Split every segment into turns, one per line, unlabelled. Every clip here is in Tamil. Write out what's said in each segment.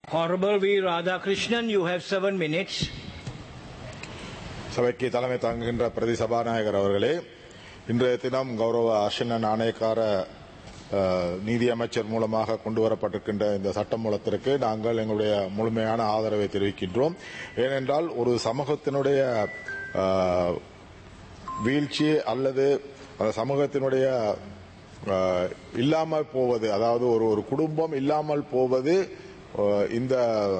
Honorable V. Radhakrishnan, you have seven minutes.
சபைக்கு தலைமை தாங்குகின்ற பிரதி சபாநாயகர் அவர்களே இன்றைய தினம் கௌரவ அர்ஷன நாணயக்கார அஹ், நீதி அமைச்சர் மூலமாக கொண்டு வரப்பட்டிருக்கின்ற இந்த சட்டமூலத்திற்கு நாங்கள் எங்களுடைய முழுமையான ஆதரவை தெரிவிக்கின்றோம் ஏனென்றால் ஒரு சமூகத்தினுடைய அஹ், வீழ்ச்சி அல்லது அந்த சமூகத்தினுடைய அஹ், இல்லாமல் போவது அதாவது ஒரு ஒரு குடும்பம் இல்லாமல் போவது அஹ், இந்த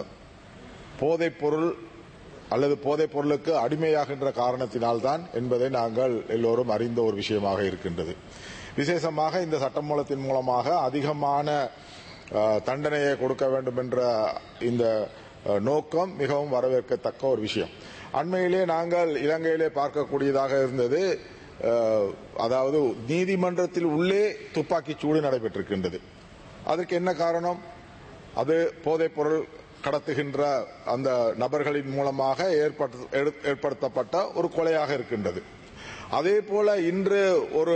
போதைப் பொருள் அல்லது போதைப் பொருளுக்கு அடிமையாகின்ற காரணத்தினால்தான் என்பதை நாங்கள் எல்லோரும் அறிந்த ஒரு விஷயமாக இருக்கின்றது விசேஷமாக இந்த சட்டமூலத்தின் மூலமாக அதிகமான அஹ், தண்டனையை கொடுக்க வேண்டும் என்ற இந்த அஹ், நோக்கம் மிகவும் வரவேற்கத்தக்க ஒரு விஷயம் அண்மையிலே நாங்கள் இலங்கையிலே பார்க்கக்கூடியதாக இருந்தது அஹ், அதாவது நீதிமன்றத்தில் உள்ளே துப்பாக்கிச் சூடு நடைபெற்றிருக்கின்றது அதற்கு என்ன காரணம் அது போதைப் பொருள் கடத்துகின்ற அந்த நபர்களின் மூலமாக ஏற்படுத்த- எடு- ஏற்படுத்தப்பட்ட ஒரு கொலையாக இருக்கின்றது அதே போல இன்று ஒரு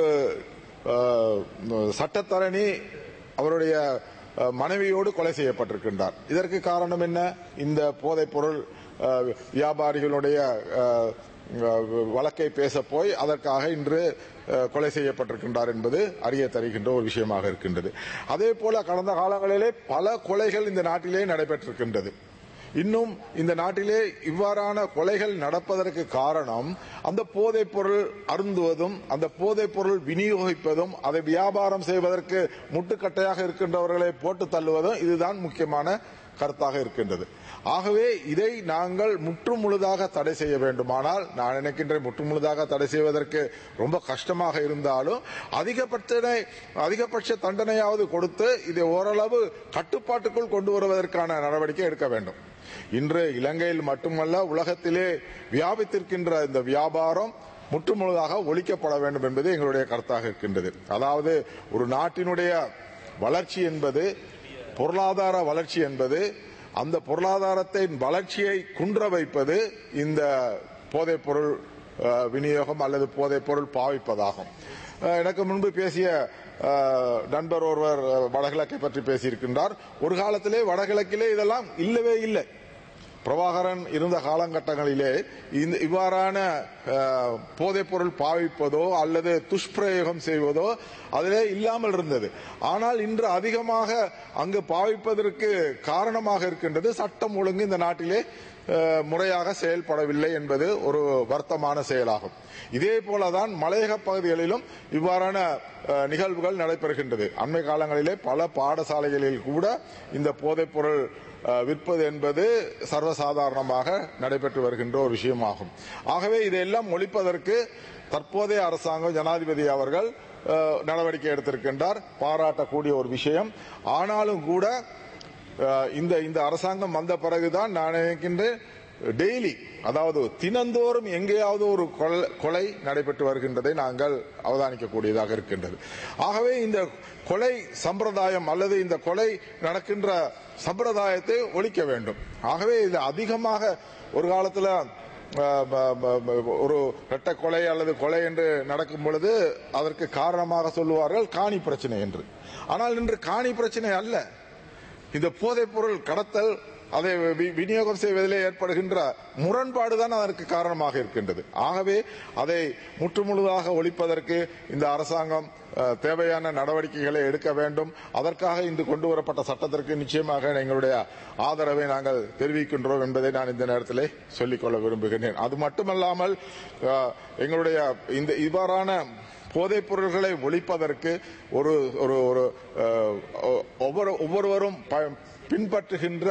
அஹ், சட்டத்தரணி அவருடைய அஹ், மனைவியோடு கொலை செய்யப்பட்டிருக்கின்றார் இதற்கு காரணம் என்ன இந்த போதைப் பொருள் அஹ், வியாபாரிகளுடைய அஹ், அஹ், வழக்கை பேச போய் அதற்காக இன்று அஹ், கொலை செய்யப்பட்டிருக்கின்றார் என்பது அறிய தருகின்ற ஒரு விஷயமாக இருக்கின்றது அதே போல கடந்த காலங்களிலே பல கொலைகள் இந்த நாட்டிலே நடைபெற்றிருக்கின்றது இன்னும் இந்த நாட்டிலே இவ்வாறான கொலைகள் நடப்பதற்கு காரணம் அந்த போதைப் பொருள் அருந்துவதும் அந்த போதைப் பொருள் விநியோகிப்பதும் அதை வியாபாரம் செய்வதற்கு முட்டுக்கட்டையாக இருக்கின்றவர்களை போட்டு தள்ளுவதும் இதுதான் முக்கியமான கருத்தாக இருக்கின்றது ஆகவே இதை நாங்கள் முற்று முழுதாக தடை செய்ய வேண்டுமானால் நான் நினைக்கின்றேன் முற்று முழுதாக தடை செய்வதற்கு ரொம்ப கஷ்டமாக இருந்தாலும் அதிகபட்ச அதிகபட்ச தண்டனையாவது கொடுத்து இதை ஓரளவு கட்டுப்பாட்டுக்குள் கொண்டு வருவதற்கான நடவடிக்கை எடுக்க வேண்டும் இன்று இலங்கையில் மட்டுமல்ல உலகத்திலே வியாபித்திருக்கின்ற இந்த வியாபாரம் முற்றுமுழுதாக ஒழிக்கப்பட வேண்டும் என்பது எங்களுடைய கருத்தாக இருக்கின்றது அதாவது ஒரு நாட்டினுடைய வளர்ச்சி என்பது பொருளாதார வளர்ச்சி என்பது அந்த பொருளாதாரத்தின் வளர்ச்சியை குன்ற வைப்பது இந்த போதைப் பொருள் அஹ், விநியோகம் அல்லது போதைப் பொருள் பாவிப்பதாகும் அஹ், எனக்கு முன்பு பேசிய அஹ், நண்பர் ஒருவர் அஹ், வடகிழக்கை பற்றி பேசியிருக்கின்றார் ஒரு காலத்திலே வடகிழக்கிலே இதெல்லாம் இல்லவே இல்லை பிரபாகரன் இருந்த காலகட்டங்களிலே இந்த இவ்வாறான அஹ், போதைப் பொருள் பாவிப்பதோ அல்லது துஷ்பிரயோகம் செய்வதோ அதிலே இல்லாமல் இருந்தது ஆனால் இன்று அதிகமாக அங்கு பாவிப்பதற்கு காரணமாக இருக்கின்றது சட்டம் ஒழுங்கு இந்த நாட்டிலே அஹ், முறையாக செயல்படவில்லை என்பது ஒரு வருத்தமான செயலாகும் இதே போலதான் மலையக பகுதிகளிலும் இவ்வாறான அஹ், நிகழ்வுகள் நடைபெறுகின்றது அண்மை காலங்களிலே பல பாடசாலைகளில் கூட இந்த போதைப் பொருள் அஹ், விற்பது என்பது சர்வசாதாரணமாக நடைபெற்று வருகின்ற ஒரு விஷயமாகும் ஆகவே இதையெல்லாம் ஒழிப்பதற்கு தற்போதைய அரசாங்கம் ஜனாதிபதி அவர்கள் அஹ், நடவடிக்கை எடுத்திருக்கின்றார் பாராட்டக்கூடிய ஒரு விஷயம் ஆனாலும் கூட அஹ், இந்த இந்த அரசாங்கம் வந்த பிறகுதான் நான் நினைக்கின்றேன் டெய்லி அதாவது தினந்தோறும் எங்கேயாவது ஒரு கொலை- கொலை நடைபெற்று வருகின்றதை நாங்கள் அவதானிக்கக்கூடியதாக இருக்கின்றது ஆகவே இந்த கொலை சம்பிரதாயம் அல்லது இந்த கொலை நடக்கின்ற சம்பிரதாயத்தை ஒழிக்க வேண்டும் ஆகவே இது அதிகமாக ஒரு காலத்துல அஹ், ப- ப- ப- ஒரு இரட்டை கொலை அல்லது கொலை என்று நடக்கும் பொழுது அதற்கு காரணமாக சொல்லுவார்கள் காணி பிரச்சனை என்று ஆனால் இன்று காணி பிரச்சனை அல்ல இந்த போதைப் பொருள் கடத்தல் அதை வி- விநியோகம் செய்வதிலே ஏற்படுகின்ற முரண்பாடுதான் அதற்கு காரணமாக இருக்கின்றது ஆகவே அதை முற்றுமுழுதாக ஒழிப்பதற்கு இந்த அரசாங்கம் அஹ், தேவையான நடவடிக்கைகளை எடுக்க வேண்டும் அதற்காக இன்று கொண்டு வரப்பட்ட சட்டத்திற்கு நிச்சயமாக எங்களுடைய ஆதரவை நாங்கள் தெரிவிக்கின்றோம் என்பதை நான் இந்த நேரத்திலே சொல்லிக்கொள்ள விரும்புகிறேன் அது மட்டுமல்லாமல் அஹ், எங்களுடைய இந்த இவ்வாறான போதைப் பொருள்களை ஒழிப்பதற்கு ஒரு ஒரு ஒரு அஹ், ஒ- ஒவ்வொரு ஒவ்வொருவரும் ப- பின்பற்றுகின்ற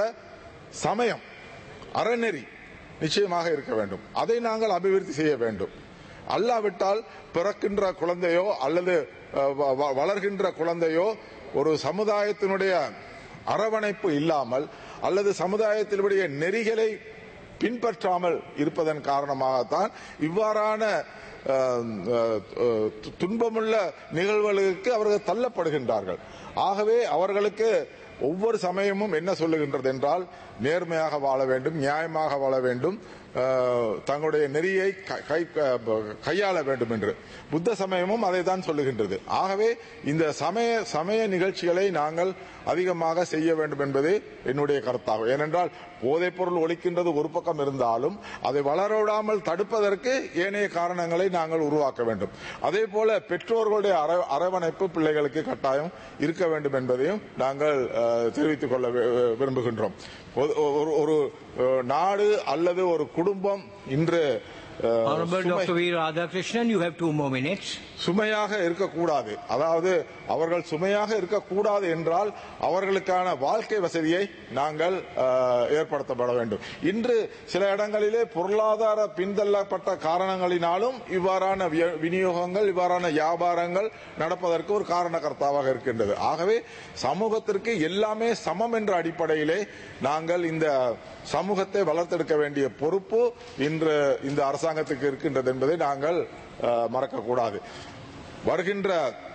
சமயம் அறநெறி நிச்சயமாக இருக்க வேண்டும் அதை நாங்கள் அபிவிருத்தி செய்ய வேண்டும் அல்லாவிட்டால் பிறக்கின்ற குழந்தையோ அல்லது அஹ், வ- வ- வளர்கின்ற குழந்தையோ ஒரு சமுதாயத்தினுடைய அரவணைப்பு இல்லாமல் அல்லது சமுதாயத்தினுடைய நெறிகளை பின்பற்றாமல் இருப்பதன் காரணமாகத்தான் இவ்வாறான அஹ், அஹ், து- துன்பமுள்ள நிகழ்வுகளுக்கு அவர்கள் தள்ளப்படுகின்றார்கள் ஆகவே அவர்களுக்கு ஒவ்வொரு சமயமும் என்ன சொல்லுகின்றது என்றால் நேர்மையாக வாழ வேண்டும் நியாயமாக வாழ வேண்டும் அஹ், தங்களுடைய நெறியை க- கை க- கையாள வேண்டும் என்று புத்த சமயமும் அதை தான் சொல்லுகின்றது ஆகவே இந்த சமய சமய நிகழ்ச்சிகளை நாங்கள் அதிகமாக செய்ய வேண்டும் என்பது என்னுடைய கருத்தாகும் ஏனென்றால் போதைப் பொருள் ஒழிக்கின்றது ஒரு பக்கம் இருந்தாலும் அதை வளரவிடாமல் தடுப்பதற்கு ஏனைய காரணங்களை நாங்கள் உருவாக்க வேண்டும் அதே போல பெற்றோர்களுடைய அர- அரவணைப்பு பிள்ளைகளுக்கு கட்டாயம் இருக்க வேண்டும் என்பதையும் நாங்கள் அஹ், தெரிவித்துக் கொள்ள வி- விரும்புகின்றோம் ஒரு- ஒரு ஒரு அஹ், நாடு அல்லது ஒரு குடும்பம் இன்று அஹ்,
Honorable
சுமை-
Dr. V. Radhakrishnan, you have two more minutes.
சுமையாக இருக்கக்கூடாது அதாவது அவர்கள் சுமையாக இருக்கக்கூடாது என்றால் அவர்களுக்கான வாழ்க்கை வசதியை நாங்கள் அஹ், ஏற்படுத்தப்பட வேண்டும் இன்று சில இடங்களிலே பொருளாதார பின்தள்ளப்பட்ட காரணங்களினாலும் இவ்வாறான விய- விநியோகங்கள் இவ்வாறான வியாபாரங்கள் நடப்பதற்கு ஒரு காரணகர்த்தாவாக இருக்கின்றது ஆகவே சமூகத்திற்கு எல்லாமே சமம் என்ற அடிப்படையிலே நாங்கள் இந்த சமூகத்தை வளர்த்தெடுக்க வேண்டிய பொறுப்பு இன்று இந்த அரசாங்கத்துக்கு இருக்கின்றது என்பதை நாங்கள் அஹ், மறக்கக்கூடாது வருகின்ற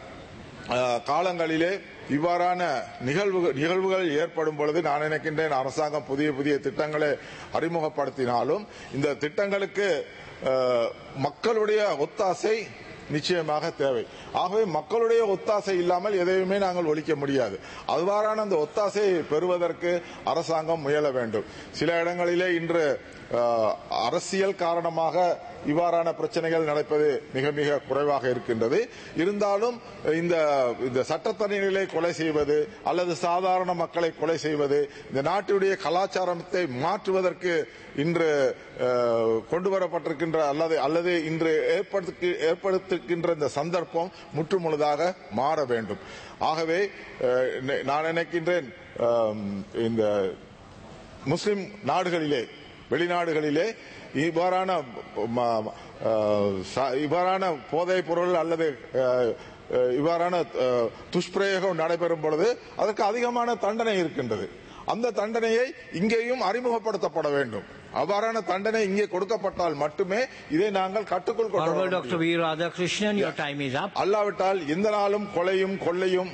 அஹ், காலங்களிலே இவ்வாறான நிகழ்வுகள் நிகழ்வுகள் ஏற்படும் பொழுது நான் நினைக்கின்றேன் அரசாங்கம் புதிய புதிய திட்டங்களை அறிமுகப்படுத்தினாலும் இந்த திட்டங்களுக்கு அஹ், மக்களுடைய ஒத்தாசை நிச்சயமாக தேவை ஆகவே மக்களுடைய ஒத்தாசை இல்லாமல் எதையுமே நாங்கள் ஒழிக்க முடியாது அவ்வாறான அந்த ஒத்தாசையை பெறுவதற்கு அரசாங்கம் முயல வேண்டும் சில இடங்களிலே இன்று அஹ், அரசியல் காரணமாக இவ்வாறான பிரச்சனைகள் நடப்பது மிக மிக குறைவாக இருக்கின்றது இருந்தாலும் இந்த இந்த சட்டத்தணிகளை கொலை செய்வது அல்லது சாதாரண மக்களை கொலை செய்வது இந்த நாட்டுடைய கலாச்சாரத்தை மாற்றுவதற்கு இன்று அஹ், கொண்டு வரப்பட்டிருக்கின்ற அல்லது அல்லது இன்று ஏற்படுத்தி ஏற்படுத்துகின்ற இந்த சந்தர்ப்பம் முற்றுமுழுதாக மாற வேண்டும் ஆகவே அஹ், நெ- நான் நினைக்கின்றேன் அஹ், இந்த முஸ்லிம் நாடுகளிலே வெளிநாடுகளிலே இவ்வாறான ம- அஹ், ச- இவ்வாறான போதைப் பொருள் அல்லது அஹ், அஹ், இவ்வாறான அஹ், துஷ்பிரயோகம் நடைபெறும் பொழுது அதற்கு அதிகமான தண்டனை இருக்கின்றது அந்த தண்டனையை இங்கேயும் அறிமுகப்படுத்தப்பட வேண்டும் அவ்வாறான தண்டனை இங்கே கொடுக்கப்பட்டால் மட்டுமே இதை நாங்கள் கட்டுக்குள் கொண்டு வர
Honorable
முடியும்.
Dr. V. Radhakrishnan, your time is up.
அல்லாவிட்டால் எந்த நாளும் கொலையும் கொள்ளையும்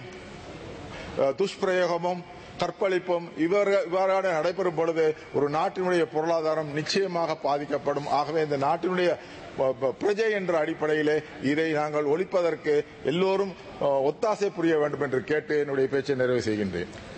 அஹ், துஷ்பிரயோகமும் கற்பழிப்பும் இவர் இவ்வாறான நடைபெறும் பொழுது ஒரு நாட்டினுடைய பொருளாதாரம் நிச்சயமாக பாதிக்கப்படும் ஆகவே இந்த நாட்டினுடைய ப- ப- பிரஜை என்ற அடிப்படையிலே இதை நாங்கள் ஒழிப்பதற்கு எல்லோரும் அஹ், ஒத்தாசை புரிய வேண்டும் என்று கேட்டு என்னுடைய பேச்சை நிறைவு செய்கின்றேன்